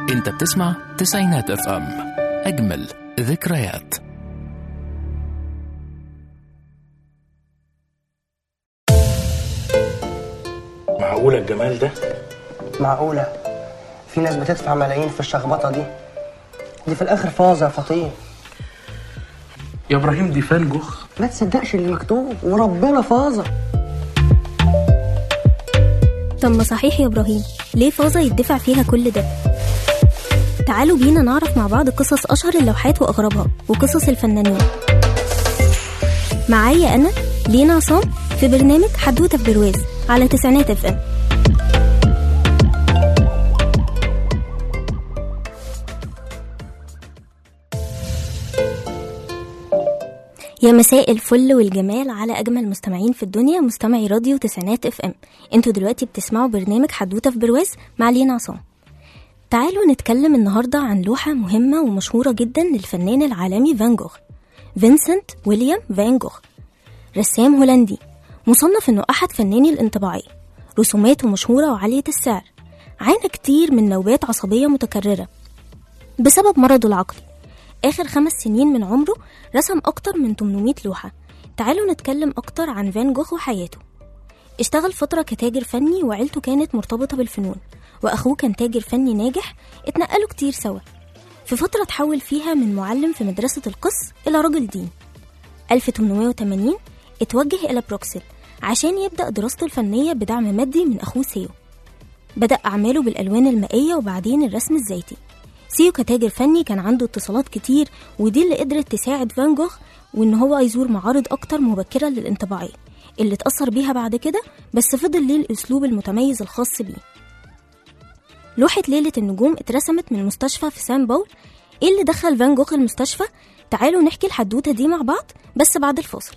انت بتسمع تسعينات اف ام اجمل ذكريات معقولة الجمال ده؟ معقولة في ناس بتدفع ملايين في الشخبطة دي دي في الآخر فاظة يا فطين يا إبراهيم دي فان جوخ ما تصدقش اللي مكتوب وربنا فاظة طب ما صحيح يا إبراهيم ليه فازة يدفع فيها كل ده؟ تعالوا بينا نعرف مع بعض قصص أشهر اللوحات وأغربها وقصص الفنانين معايا أنا لينا عصام في برنامج حدوتة في برواز على تسعينات اف ام يا مساء الفل والجمال على اجمل مستمعين في الدنيا مستمعي راديو تسعينات اف ام انتوا دلوقتي بتسمعوا برنامج حدوته في برواز مع لينا عصام تعالوا نتكلم النهارده عن لوحه مهمه ومشهوره جدا للفنان العالمي فان جوخ فينسنت ويليام فان جوخ رسام هولندي مصنف انه احد فناني الانطباعيه رسوماته مشهوره وعاليه السعر عانى كتير من نوبات عصبيه متكرره بسبب مرضه العقلي آخر خمس سنين من عمره رسم أكتر من 800 لوحة تعالوا نتكلم أكتر عن فان جوخ وحياته اشتغل فترة كتاجر فني وعيلته كانت مرتبطة بالفنون وأخوه كان تاجر فني ناجح اتنقلوا كتير سوا في فترة تحول فيها من معلم في مدرسة القس إلى رجل دين 1880 اتوجه إلى بروكسل عشان يبدأ دراسته الفنية بدعم مادي من أخوه سيو بدأ أعماله بالألوان المائية وبعدين الرسم الزيتي سيو كتاجر فني كان عنده اتصالات كتير ودي اللي قدرت تساعد فان جوخ وان هو يزور معارض اكتر مبكرة للانطباعية اللي اتأثر بيها بعد كده بس فضل ليه الاسلوب المتميز الخاص بيه لوحة ليلة النجوم اترسمت من مستشفى في سان باول ايه اللي دخل فان جوخ المستشفى تعالوا نحكي الحدوتة دي مع بعض بس بعد الفاصل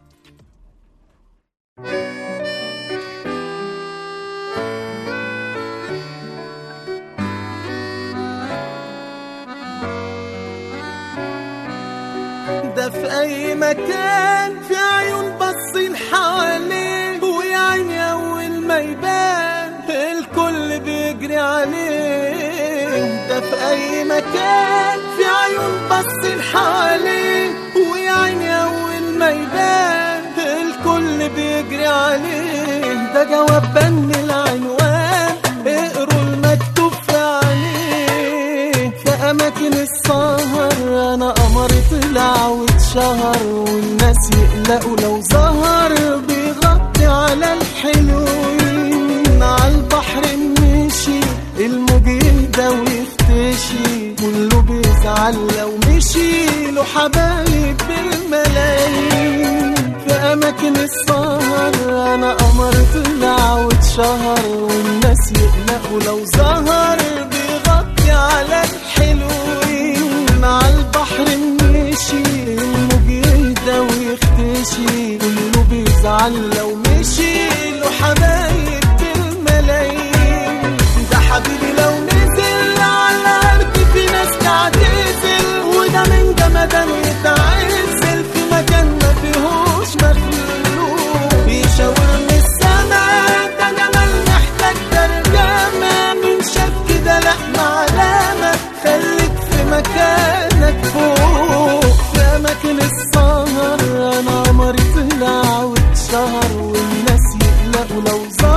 ده في اي مكان في عيون باصين حواليه ويا عيني اول ما يبان الكل بيجري عليه ده في اي مكان في عيون باصين حواليه ويا عيني اول ما يبان الكل بيجري عليه ده جواب بن العنوان اقروا المكتوب في عليه في اماكن السهر انا قمر طلع واتشهر والناس يقلقوا لو ظهر بيغطي على الحلوين على البحر مشي الموج يهدى ويختشي كله بيزعل لو مشي له حبايب بالملايين في اماكن السهر انا قمر طلع واتشهر والناس يقلقوا لو ظهر بيغطي على الحلوين على البحر مشي الموج يهدى ويختشي كله بيزعل لو مشي له حبايب بالملايين ده حبيبي لو نزل على الارض في ناس تعتزل وده من جمدان يتعزل في مكان ما فيهوش مخلوق يشاور من السما ده جمال محتاج ترجمة من شاف كده لحمة علامة خليك في مكانك فوق في أماكن السهر أنا قمري طلع واتشهر والناس يقلقوا لو ظهر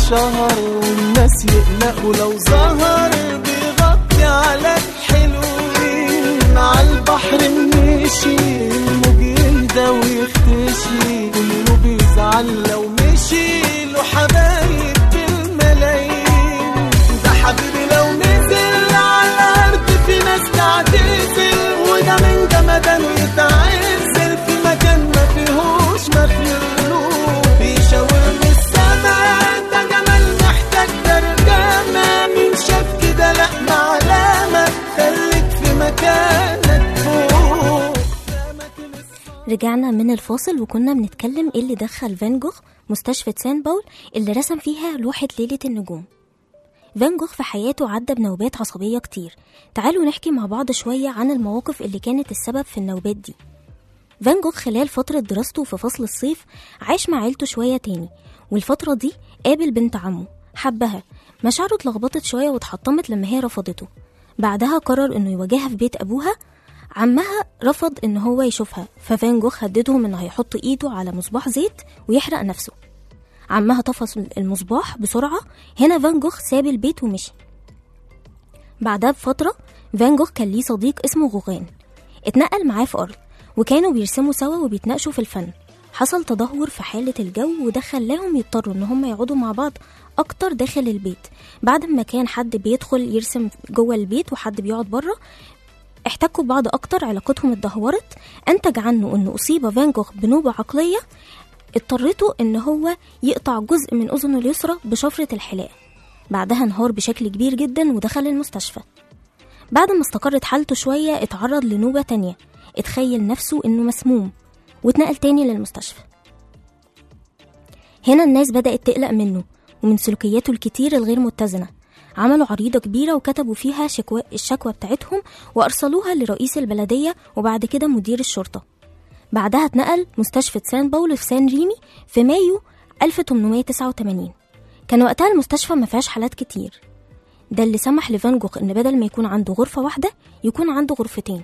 اتشهر والناس يقلقوا لو ظهر بيغطي على الحلوين على البحر مشي الموج يهدى ويختشي كله بيزعل لو مشي له حبايب بالملايين ده حبيبي لو نزل على الارض في ناس تعتزل وده من جمدان يتعزل في مكان ما فيهوش مخلوق بيشاور من السما ده جمال محتاج ترجمة مين شاف كده لا معلمة خليك في مكانك فوق رجعنا من الفاصل وكنا بنتكلم ايه اللي دخل فان جوخ مستشفى سان باول اللي رسم فيها لوحة ليلة النجوم فان جوخ في حياته عدى بنوبات عصبية كتير تعالوا نحكي مع بعض شوية عن المواقف اللي كانت السبب في النوبات دي فان جوخ خلال فترة دراسته في فصل الصيف عاش مع عيلته شوية تاني والفترة دي قابل بنت عمه حبها مشاعره اتلخبطت شوية واتحطمت لما هي رفضته بعدها قرر انه يواجهها في بيت ابوها عمها رفض ان هو يشوفها ففان جوخ هددهم انه هيحط ايده على مصباح زيت ويحرق نفسه عمها طفى المصباح بسرعة هنا فان جوخ ساب البيت ومشي بعدها بفترة فان جوخ كان ليه صديق اسمه غوغان اتنقل معاه في أرض وكانوا بيرسموا سوا وبيتناقشوا في الفن حصل تدهور في حالة الجو وده خلاهم يضطروا ان هم يقعدوا مع بعض اكتر داخل البيت بعد ما كان حد بيدخل يرسم جوه البيت وحد بيقعد بره احتكوا ببعض اكتر علاقتهم اتدهورت انتج عنه انه اصيب فان جوخ بنوبة عقلية اضطرته ان هو يقطع جزء من اذنه اليسرى بشفرة الحلاقة بعدها انهار بشكل كبير جدا ودخل المستشفى بعد ما استقرت حالته شوية اتعرض لنوبة تانية اتخيل نفسه انه مسموم واتنقل تاني للمستشفى هنا الناس بدأت تقلق منه ومن سلوكياته الكتير الغير متزنة عملوا عريضة كبيرة وكتبوا فيها شكوى الشكوى بتاعتهم وأرسلوها لرئيس البلدية وبعد كده مدير الشرطة بعدها اتنقل مستشفى سان باولو في سان ريمي في مايو 1889 كان وقتها المستشفى ما فيهاش حالات كتير ده اللي سمح لفان جوخ ان بدل ما يكون عنده غرفة واحدة يكون عنده غرفتين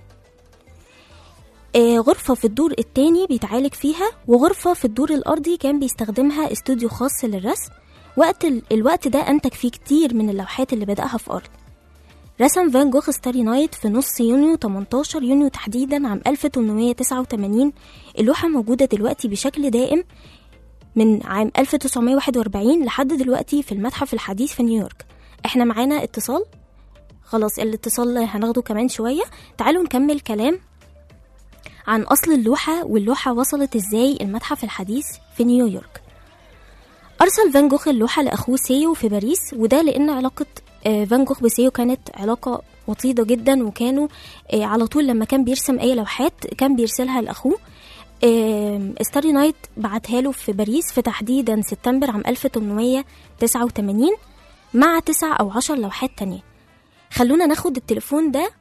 آه غرفة في الدور التاني بيتعالج فيها وغرفة في الدور الأرضي كان بيستخدمها استوديو خاص للرسم وقت ال... الوقت ده أنتج فيه كتير من اللوحات اللي بدأها في أرض رسم فان جوخ ستاري نايت في نص يونيو 18 يونيو تحديدا عام 1889 اللوحة موجودة دلوقتي بشكل دائم من عام 1941 لحد دلوقتي في المتحف الحديث في نيويورك احنا معانا اتصال خلاص الاتصال هناخده كمان شوية تعالوا نكمل كلام عن أصل اللوحة واللوحة وصلت ازاي المتحف الحديث في نيويورك أرسل فان جوخ اللوحة لأخوه سيو في باريس وده لأن علاقة آه، فان جوخ بسيو كانت علاقة وطيدة جدا وكانوا آه، على طول لما كان بيرسم أي لوحات كان بيرسلها لأخوه آم، ستاري نايت بعتها له في باريس في تحديدا سبتمبر عام 1889 مع تسع أو عشر لوحات تانية خلونا ناخد التليفون ده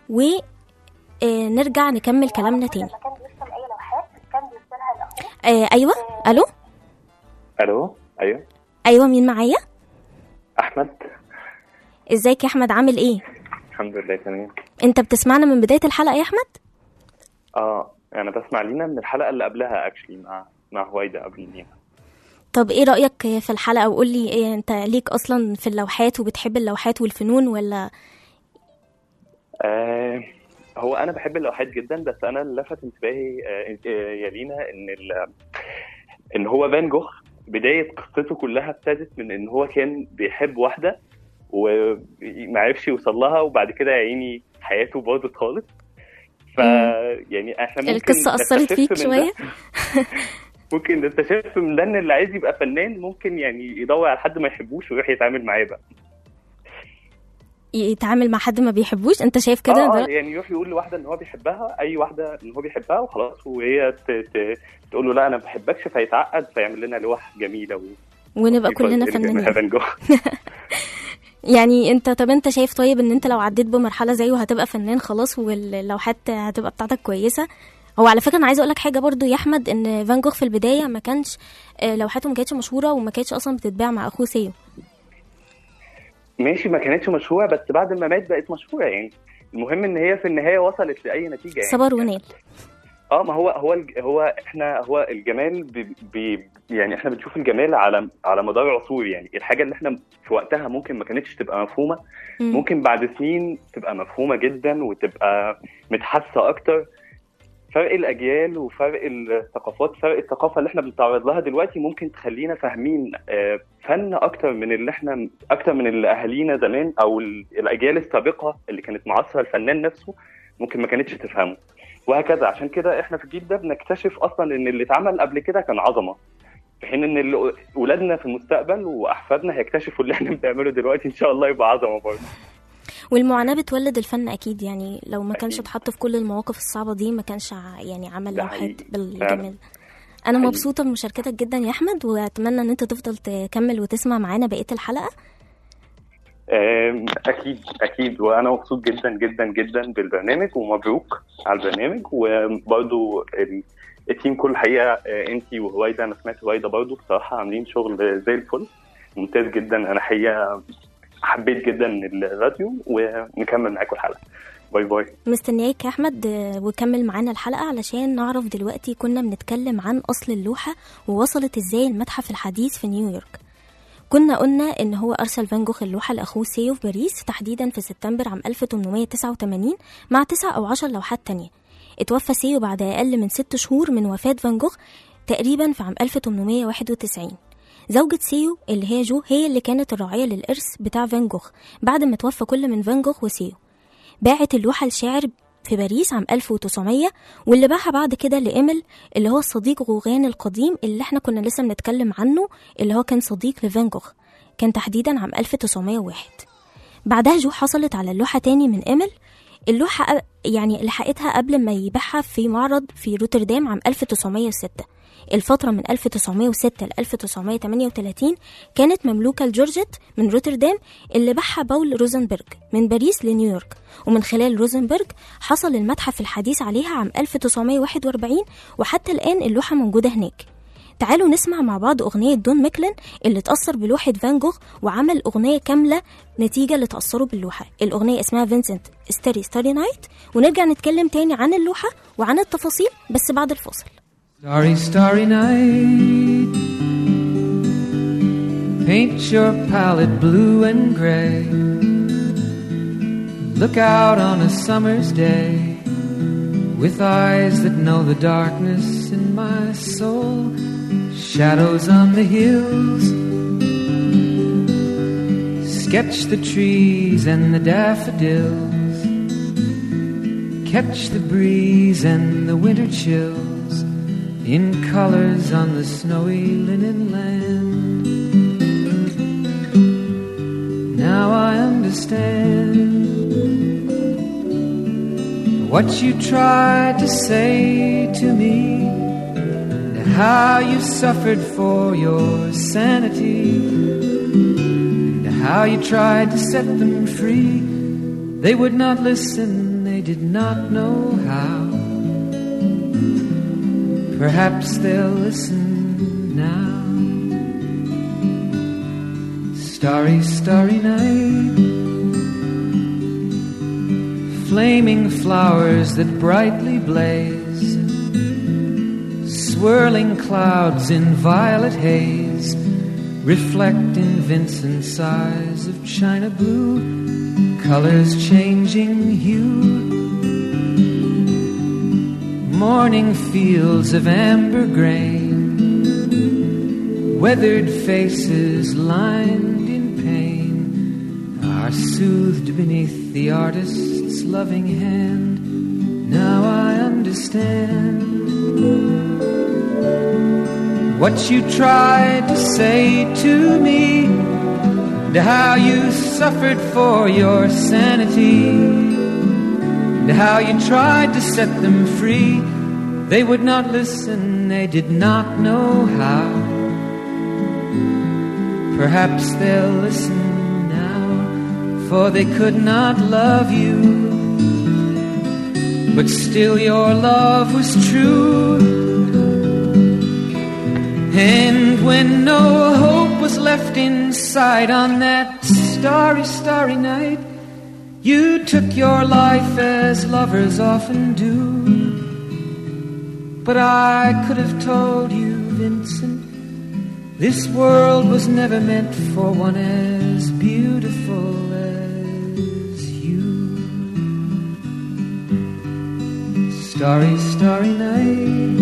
ونرجع نكمل كلامنا تاني آه أيوة ألو الو ايوه أيوة مين معايا احمد ازيك يا أحمد عامل إيه الحمد لله تمام أنت بتسمعنا من بداية الحلقة يا أحمد اه انا بسمع لينا من الحلقه اللي قبلها اكشلي مع مع هويدا قبل لينا طب ايه رأيك في الحلقة وقول لي إيه انت ليك اصلا في اللوحات وبتحب اللوحات والفنون ولا آه هو انا بحب اللوحات جدا بس انا اللي لفت انتباهي آه آه، يا لينا ان ال- ان هو فان جوخ بدايه قصته كلها ابتدت من ان هو كان بيحب واحده وما عرفش يوصل لها وبعد كده يا عيني حياته باظت خالص ف يعني احنا ممكن القصة أثرت فيك نستشف من ده- شوية ممكن نستشف من ده ان اللي عايز يبقى فنان ممكن يعني يدور على حد ما يحبوش ويروح يتعامل معاه بقى يتعامل مع حد ما بيحبوش انت شايف كده اه ده آه، يعني يروح يقول لواحده ان هو بيحبها اي واحده ان هو بيحبها وخلاص وهي ت... ت... تقول له لا انا ما بحبكش فيتعقد فيعمل لنا لوح جميله و... ونبقى كلنا يبقى فنانين فان جوخ يعني انت طب انت شايف طيب ان انت لو عديت بمرحلة زيه هتبقى فنان خلاص واللوحات هتبقى بتاعتك كويسة هو على فكرة انا عايزة اقول لك حاجة برضو يا احمد ان فان جوخ في البداية ما كانش آه، لوحاته ما كانتش مشهورة وما كانتش اصلا بتتباع مع اخوه سيو ماشي ما كانتش مشهوره بس بعد ما مات بقت مشهوره يعني المهم ان هي في النهايه وصلت لاي نتيجه يعني صبر ونال اه ما هو هو الج- هو احنا هو الجمال بي بي يعني احنا بنشوف الجمال على على مدار عصور يعني الحاجه اللي احنا في وقتها ممكن ما كانتش تبقى مفهومه مم. ممكن بعد سنين تبقى مفهومه جدا وتبقى متحسه اكتر فرق الاجيال وفرق الثقافات فرق الثقافه اللي احنا بنتعرض لها دلوقتي ممكن تخلينا فاهمين آه، فن اكتر من اللي احنا اكتر من اللي اهالينا زمان او ال- الاجيال السابقه اللي كانت معاصره الفنان نفسه ممكن ما كانتش تفهمه وهكذا عشان كده احنا في الجيل ده بنكتشف اصلا ان اللي اتعمل قبل كده كان عظمه في حين ان اللي- ولادنا في المستقبل واحفادنا هيكتشفوا اللي احنا بنعمله دلوقتي ان شاء الله يبقى عظمه برضه والمعاناة بتولد الفن أكيد يعني لو ما كانش أكيد. اتحط في كل المواقف الصعبة دي ما كانش ع- يعني عمل ده لوحات حقيقي. بالجمال فعلا. أنا حقيقي. مبسوطة بمشاركتك جدا يا أحمد وأتمنى إن أنت تفضل تكمل وتسمع معانا بقية الحلقة آم، اكيد اكيد وانا مبسوط جدا جدا جدا بالبرنامج ومبروك على البرنامج وبرضو ال- التيم كله الحقيقه انت وهويدا انا سمعت هويدا برضو بصراحه عاملين شغل زي الفل ممتاز جدا انا حقيقه حبيت جدا الراديو ونكمل معاكم الحلقه باي باي مستنياك يا أحمد آه، وكمل معانا الحلقة علشان نعرف دلوقتي كنا بنتكلم عن أصل اللوحة ووصلت إزاي المتحف الحديث في نيويورك كنا قلنا إن هو أرسل فان جوخ اللوحة لأخوه سيو في باريس تحديدا في سبتمبر عام 1889 مع تسع أو عشر لوحات تانية اتوفى سيو بعد أقل من ست شهور من وفاة فان جوخ تقريبا في عام 1891 زوجة سيو اللي هي جو هي اللي كانت الراعية للإرث بتاع فان جوخ بعد ما توفى كل من فان جوخ وسيو باعت اللوحة لشاعر في باريس عام 1900 واللي باعها بعد كده لإيميل اللي هو الصديق غوغان القديم اللي احنا كنا لسه بنتكلم عنه اللي هو كان صديق لفان جوخ كان تحديدا عام 1901 بعدها جو حصلت على اللوحة تاني من إيميل اللوحة أ- يعني لحقتها قبل ما يبيعها في معرض في روتردام عام 1906 الفترة من 1906 ل 1938 كانت مملوكة لجورجيت من روتردام اللي باعها باول روزنبرج من باريس لنيويورك ومن خلال روزنبرج حصل المتحف الحديث عليها عام 1941 وحتى الآن اللوحة موجودة هناك تعالوا نسمع مع بعض أغنية دون ميكلن اللي اتأثر بلوحة فان جوخ وعمل أغنية كاملة نتيجة لتأثره باللوحة الأغنية اسمها فينسنت ستاري ستاري نايت ونرجع نتكلم تاني عن اللوحة وعن التفاصيل بس بعد الفاصل Starry, starry night. Paint your palette blue and gray. Look out on a summer's day with eyes that know the darkness in my soul. Shadows on the hills. Sketch the trees and the daffodils. Catch the breeze and the winter chills in colors on the snowy linen land. Now I understand what you tried to say to me, and how you suffered for your sanity, and how you tried to set them free. They would not listen, they did not know how. Perhaps they'll listen now. Starry, starry night. Flaming flowers that brightly blaze. Swirling clouds in violet haze. Reflect in Vincent's eyes of china blue. Colors changing hue. Morning fields of amber grain, weathered faces lined in pain are soothed beneath the artist's loving hand. Now I understand what you tried to say to me, and how you suffered for your sanity and how you tried to set them free. They would not listen, they did not know how. Perhaps they'll listen now, for they could not love you. But still, your love was true. And when no hope was left inside on that starry, starry night, you took your life as lovers often do. But I could have told you, Vincent, this world was never meant for one as beautiful as you. Starry, starry night.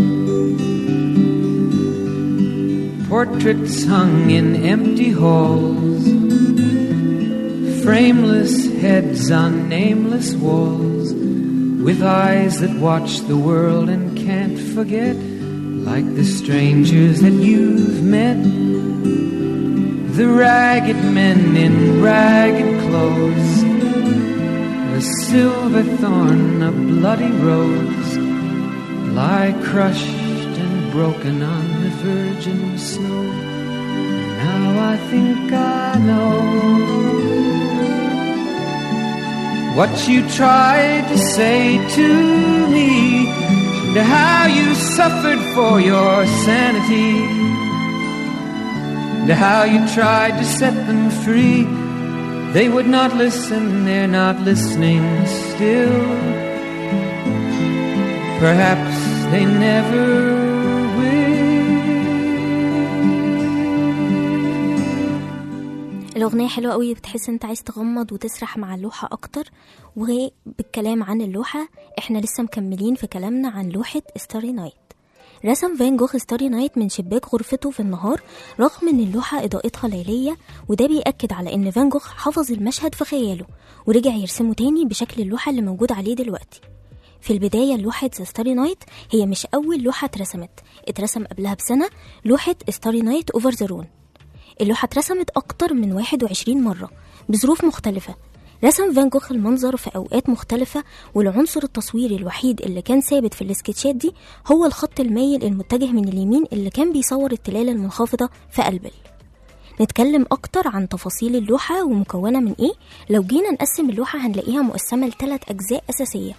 Portraits hung in empty halls. Frameless heads on nameless walls. With eyes that watch the world and can't forget. Like the strangers that you've met. The ragged men in ragged clothes. The silver thorn, a bloody rose, lie crushed and broken on the virgin snow. Now I think I know what you tried to say to me, and how you suffered for your sanity, and how you tried to set them free. They would not listen, they're not listening still. Perhaps they never will. الأغنية حلوة قوي بتحس انت عايز تغمض وتسرح مع اللوحة أكتر وبالكلام عن اللوحة احنا لسه مكملين في كلامنا عن لوحة ستاري نايت رسم فان جوخ ستاري نايت من شباك غرفته في النهار رغم ان اللوحة إضاءتها ليلية وده بيأكد على ان فان جوخ حفظ المشهد في خياله ورجع يرسمه تاني بشكل اللوحة اللي موجود عليه دلوقتي في البداية لوحة ذا ستاري نايت هي مش أول لوحة اترسمت اترسم قبلها بسنة لوحة ستاري نايت أوفر ذا رون اللوحة اترسمت أكتر من 21 مرة بظروف مختلفة رسم فان جوخ المنظر في أوقات مختلفة والعنصر التصويري الوحيد اللي كان ثابت في السكتشات دي هو الخط المايل المتجه من اليمين اللي كان بيصور التلال المنخفضة في قلبل نتكلم أكتر عن تفاصيل اللوحة ومكونة من إيه لو جينا نقسم اللوحة هنلاقيها مقسمة لثلاث أجزاء أساسية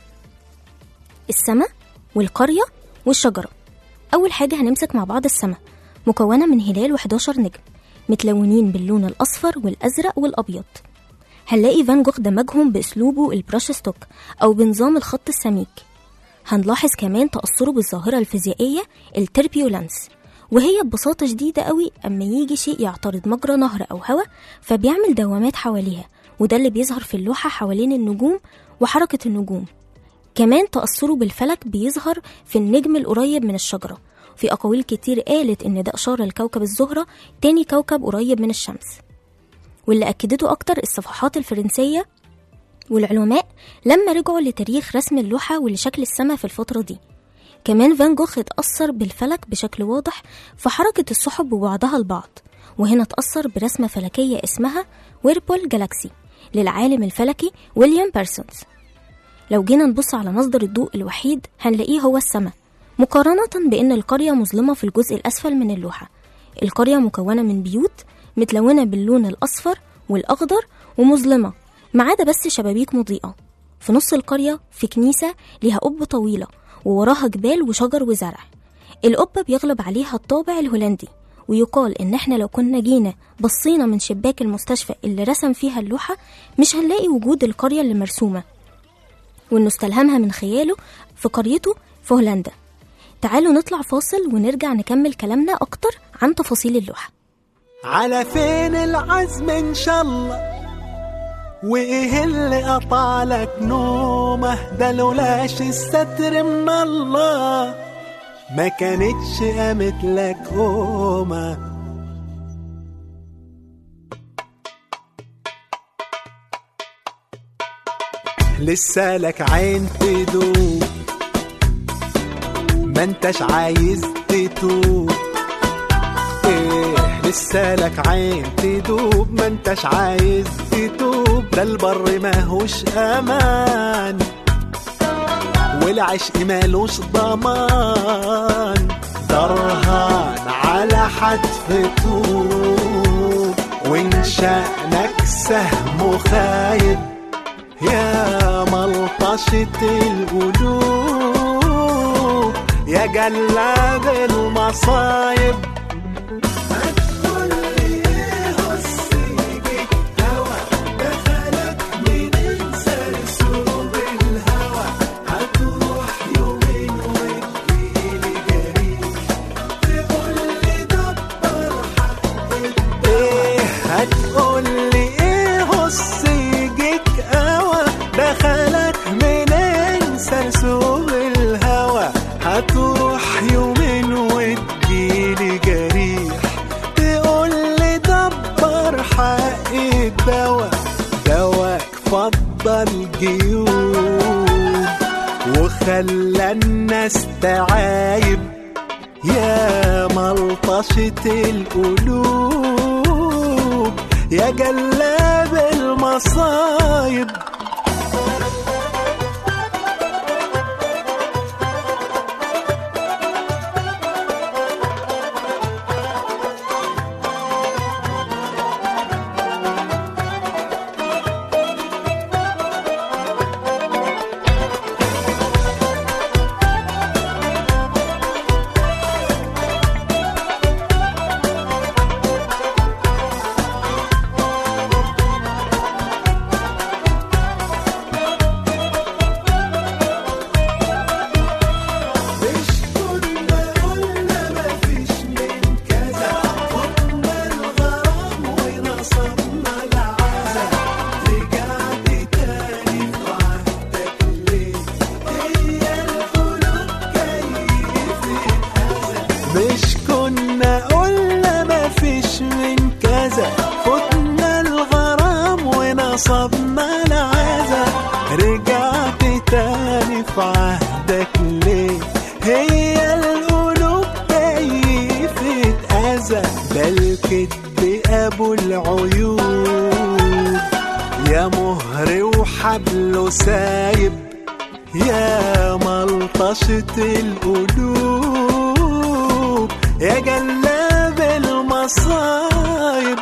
السماء والقرية والشجرة أول حاجة هنمسك مع بعض السماء مكونة من هلال و11 نجم متلونين باللون الأصفر والأزرق والأبيض هنلاقي فان جوخ دمجهم بأسلوبه البراش ستوك أو بنظام الخط السميك هنلاحظ كمان تأثره بالظاهرة الفيزيائية التربيولانس وهي ببساطة شديدة قوي أما يجي شيء يعترض مجرى نهر أو هواء فبيعمل دوامات حواليها وده اللي بيظهر في اللوحة حوالين النجوم وحركة النجوم كمان تأثره بالفلك بيظهر في النجم القريب من الشجرة في أقاويل كتير قالت إن ده إشارة لكوكب الزهرة تاني كوكب قريب من الشمس واللي أكدته أكتر الصفحات الفرنسية والعلماء لما رجعوا لتاريخ رسم اللوحة ولشكل السماء في الفترة دي كمان فان جوخ اتأثر بالفلك بشكل واضح في حركة السحب وبعضها البعض وهنا اتأثر برسمة فلكية اسمها ويربول جالاكسي للعالم الفلكي ويليام بيرسونز لو جينا نبص على مصدر الضوء الوحيد هنلاقيه هو السماء مقارنة بأن القرية مظلمة في الجزء الأسفل من اللوحة القرية مكونة من بيوت متلونة باللون الأصفر والأخضر ومظلمة ما عدا بس شبابيك مضيئة في نص القرية في كنيسة ليها قبة طويلة ووراها جبال وشجر وزرع القبة بيغلب عليها الطابع الهولندي ويقال إن إحنا لو كنا جينا بصينا من شباك المستشفى اللي رسم فيها اللوحة مش هنلاقي وجود القرية اللي مرسومة وإنه استلهمها من خياله في قريته في هولندا تعالوا نطلع فاصل ونرجع نكمل كلامنا أكتر عن تفاصيل اللوحة على فين العزم ان شاء الله وايه اللي قطعلك نومه ده لولاش الستر من الله ما كانتش قامت لك قومه لسه لك عين تدوب ما انتش عايز تتوب ايه لسه لك عين تدوب ما انتش عايز تتوب ده البر ماهوش امان والعشق مالوش ضمان درهان على حتف طوب وان شأنك سهم خايب يا ملطشة القلوب يا جلاد المصايب دوا دواك فضل جيوب وخلى الناس تعايب يا ملطشة القلوب يا جلاب المصايب مش كنا قلنا مفيش من كذا خدنا الغرام ونصبنا العزا رجعت تاني في عهدك ليه هي القلوب كيفت أذى مش كنا قلنا مفيش من كذا خدنا الغرام ونصبنا العزا رجعت تاني في عهدك ليه هي القلوب كيفت أذى ده الكدب أبو العيوب يا مهر وحبله سايب يا ملطشة القلوب يا جلاب المصايب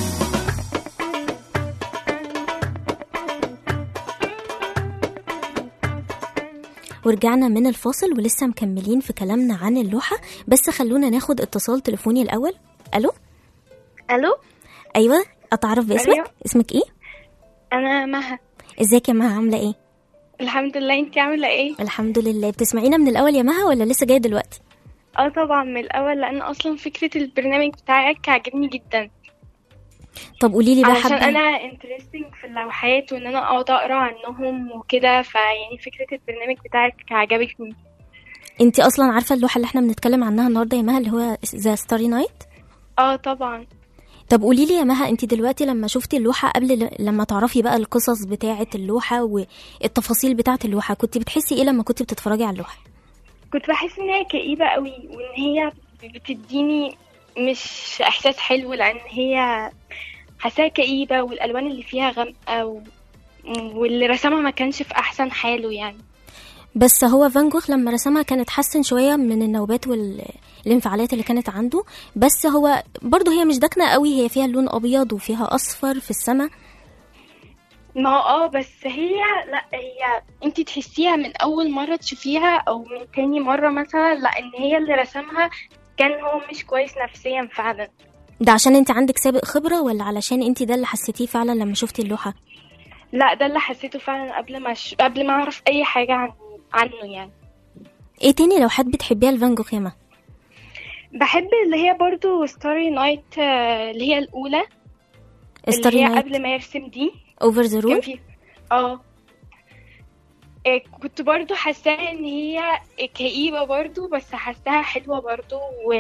ورجعنا من الفاصل ولسه مكملين في كلامنا عن اللوحة بس خلونا ناخد اتصال تليفوني الأول ألو الو أيوة أتعرف باسمك أيوة. اسمك إيه؟ انا مها ازيك يا مها عاملة إيه؟ الحمد لله انتي عامله ايه الحمد لله بتسمعينا من الأول يا مها ولا لسه جاية دلوقتي؟ اه طبعا من الاول لان اصلا فكره البرنامج بتاعك عجبني جدا طب قولي لي بقى علشان حابة انا انترستنج في اللوحات وان انا اقعد اقرا عنهم وكده فيعني فكره البرنامج بتاعك عجبتني انت أصلا عارفة اللوحة اللي احنا بنتكلم عنها النهاردة يا مها اللي هو ذا ستاري نايت؟ اه طبعا طب قولي لي يا مها انت دلوقتي لما شفتي اللوحة قبل ل- لما تعرفي بقى القصص بتاعة اللوحة والتفاصيل بتاعة اللوحة كنت بتحسي ايه لما كنت بتتفرجي على اللوحة؟ كنت بحس ان هي كئيبه قوي وان هي بتديني مش احساس حلو لان هي حاساها كئيبه والالوان اللي فيها غامقه و... واللي رسمها ما كانش في احسن حاله يعني بس هو فان جوخ لما رسمها كان اتحسن شوية من النوبات والانفعالات اللي كانت عنده بس هو برضه هي مش داكنة قوي هي فيها لون أبيض وفيها أصفر في السماء ما هو اه بس هي لا هي انت تحسيها من اول مرة تشوفيها او من تاني مرة مثلا لا ان هي اللي رسمها كان هو مش كويس نفسيا فعلا ده عشان انت عندك سابق خبرة ولا علشان انت ده اللي حسيتيه فعلا لما شفتي اللوحة لا ده اللي حسيته فعلا قبل ما ش... قبل ما اعرف اي حاجة عن... عنه يعني ايه تاني لو حد بتحبيها لفان جوخ يا مها؟ بحب اللي هي برضو ستاري نايت اللي هي الاولى اللي ستاري هي نايت قبل ما يرسم دي اوفر ذا كان رول في اه إيه، كنت برضو حاساها ان هي كئيبة برضو بس حاساها حلوة برضو و...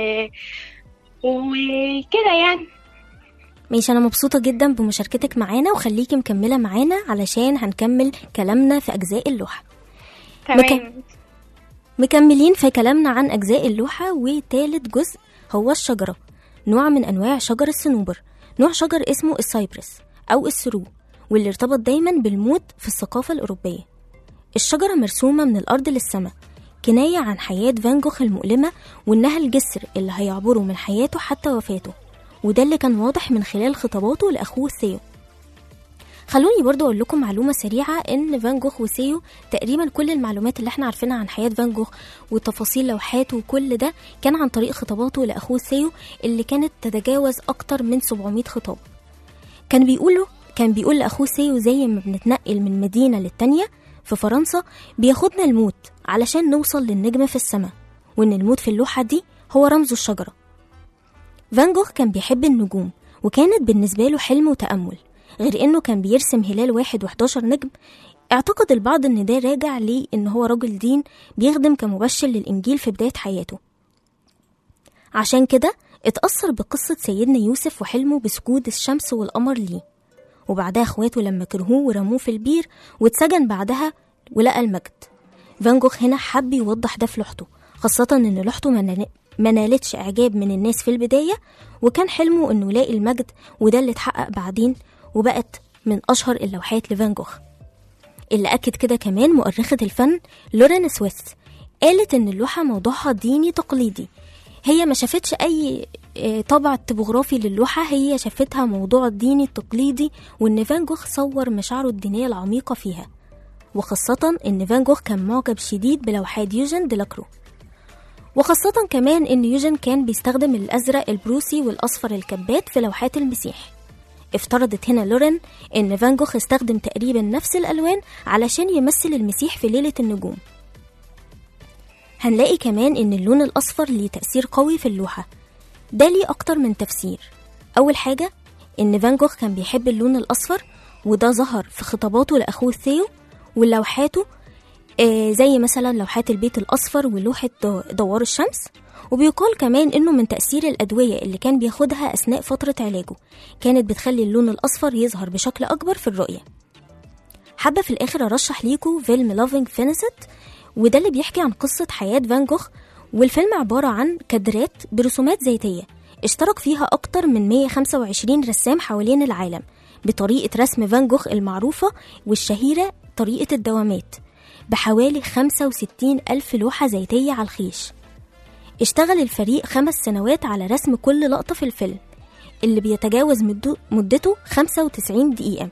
وكده يعني ماشي انا مبسوطة جدا بمشاركتك معانا وخليكي مكملة معانا علشان هنكمل كلامنا في اجزاء اللوحة تمام مكملين في كلامنا عن أجزاء اللوحة وتالت جزء هو الشجرة نوع من أنواع شجر الصنوبر نوع شجر اسمه السايبرس أو السرو واللي ارتبط دايما بالموت في الثقافة الأوروبية الشجرة مرسومة من الأرض للسماء كناية عن حياة فان جوخ المؤلمة وإنها الجسر اللي هيعبره من حياته حتى وفاته وده اللي كان واضح من خلال خطاباته لأخوه ثيو خلوني برضو أقول لكم معلومة سريعة إن فان جوخ وسيو تقريبا كل المعلومات اللي احنا عارفينها عن حياة فان جوخ وتفاصيل لوحاته وكل ده كان عن طريق خطاباته لأخوه سيو اللي كانت تتجاوز أكتر من 700 خطاب كان بيقوله كان بيقول لأخوه سيو زي ما بنتنقل من مدينة للتانية في فرنسا بياخدنا الموت علشان نوصل للنجم في السماء وإن الموت في اللوحة دي هو رمز الشجرة فان جوخ كان بيحب النجوم وكانت بالنسبة له حلم وتأمل غير إنه كان بيرسم هلال واحد وحداشر نجم اعتقد البعض إن ده راجع ليه إن هو رجل دين بيخدم كمبشر للإنجيل في بداية حياته عشان كده اتأثر بقصة سيدنا يوسف وحلمه بسجود الشمس والقمر ليه وبعدها اخواته لما كرهوه ورموه في البير واتسجن بعدها ولقى المجد فان جوخ هنا حب يوضح ده في لوحته خاصة إن لوحته ما نال- ما نالتش إعجاب من الناس في البداية وكان حلمه إنه يلاقي المجد وده اللي اتحقق بعدين وبقت من أشهر اللوحات لفان جوخ اللي أكد كده كمان مؤرخة الفن لورين سويث قالت إن اللوحة موضوعها ديني تقليدي هي ما شافتش أي آه، طابع تبوغرافي للوحة هي شافتها موضوع ديني تقليدي وإن فان جوخ صور مشاعره الدينية العميقة فيها وخاصة إن فان جوخ كان معجب شديد بلوحات يوجن ديلاكرو وخاصة كمان إن يوجن كان بيستخدم الأزرق البروسي والأصفر الكبات في لوحات المسيح افترضت هنا لورين إن فان جوخ استخدم تقريبا نفس الألوان علشان يمثل المسيح في ليلة النجوم هنلاقي كمان إن اللون الأصفر ليه تأثير قوي في اللوحة ده ليه أكتر من تفسير أول حاجة إن فان جوخ كان بيحب اللون الأصفر وده ظهر في خطاباته لأخوه ثيو ولوحاته آه، زي مثلا لوحات البيت الأصفر ولوحة دو- دوار الشمس وبيقال كمان إنه من تأثير الأدوية اللي كان بياخدها أثناء فترة علاجه كانت بتخلي اللون الأصفر يظهر بشكل أكبر في الرؤية حابة في الآخر أرشح ليكوا فيلم لافينج فينيست وده اللي بيحكي عن قصة حياة فان جوخ والفيلم عبارة عن كادرات برسومات زيتية اشترك فيها أكتر من 125 رسام حوالين العالم بطريقة رسم فان جوخ المعروفة والشهيرة طريقة الدوامات بحوالي 65 ألف لوحة زيتية على الخيش اشتغل الفريق خمس سنوات على رسم كل لقطة في الفيلم اللي بيتجاوز مدو- مدته 95 دقيقة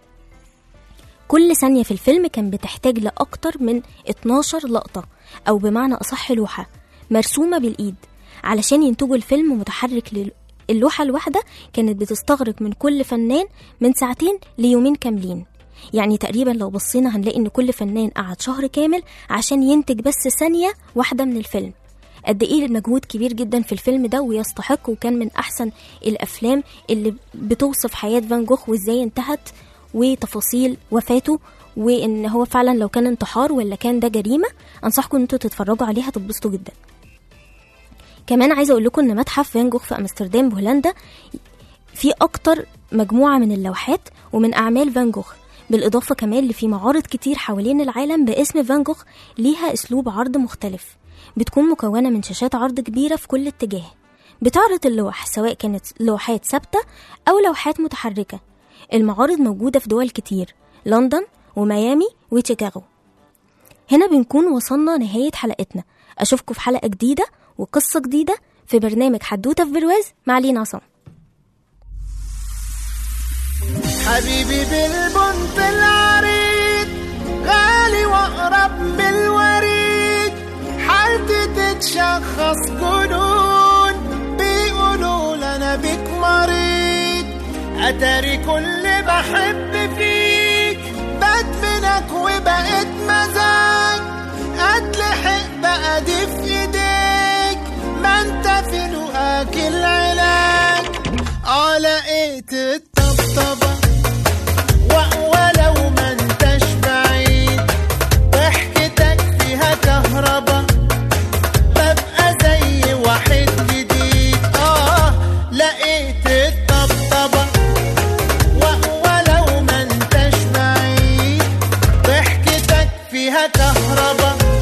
كل ثانية في الفيلم كان بتحتاج لأكتر من 12 لقطة أو بمعنى أصح لوحة مرسومة بالإيد علشان ينتجوا الفيلم متحرك لل- اللوحة الواحدة كانت بتستغرق من كل فنان من ساعتين ليومين كاملين يعني تقريبا لو بصينا هنلاقي ان كل فنان قعد شهر كامل عشان ينتج بس ثانية واحدة من الفيلم قد ايه المجهود كبير جدا في الفيلم ده ويستحق وكان من احسن الافلام اللي بتوصف حياة فان جوخ وازاي انتهت وتفاصيل وفاته وان هو فعلا لو كان انتحار ولا كان ده جريمة انصحكم ان انتوا تتفرجوا عليها تتبسطوا جدا كمان عايزه اقول لكم ان متحف فان جوخ في امستردام بهولندا في اكتر مجموعه من اللوحات ومن اعمال فان جوخ بالاضافه كمان اللي في معارض كتير حوالين العالم باسم فان جوخ ليها اسلوب عرض مختلف بتكون مكونه من شاشات عرض كبيره في كل اتجاه بتعرض اللوح سواء كانت لوحات ثابته او لوحات متحركه المعارض موجوده في دول كتير لندن وميامي وشيكاغو هنا بنكون وصلنا نهاية حلقتنا أشوفكم في حلقة جديدة وقصة جديدة في برنامج حدوتة في برواز مع لينا عصام حبيبي بالبنت العريض غالي واقرب من الوريد حالتي تتشخص جنون بيقولوا لنا بيك مريض اتاري كل بحب فيك بدفنك وبقيت مزاج اتلحق بقى دي في ايديك ما انت في لقاك العلاج اه لقيت الطبطبة و- ولو ما انتش بعيد ضحكتك فيها كهربا ببقى زي واحد جديد اه لقيت الطبطبة و- ولو ما انتش بعيد ضحكتك فيها كهربا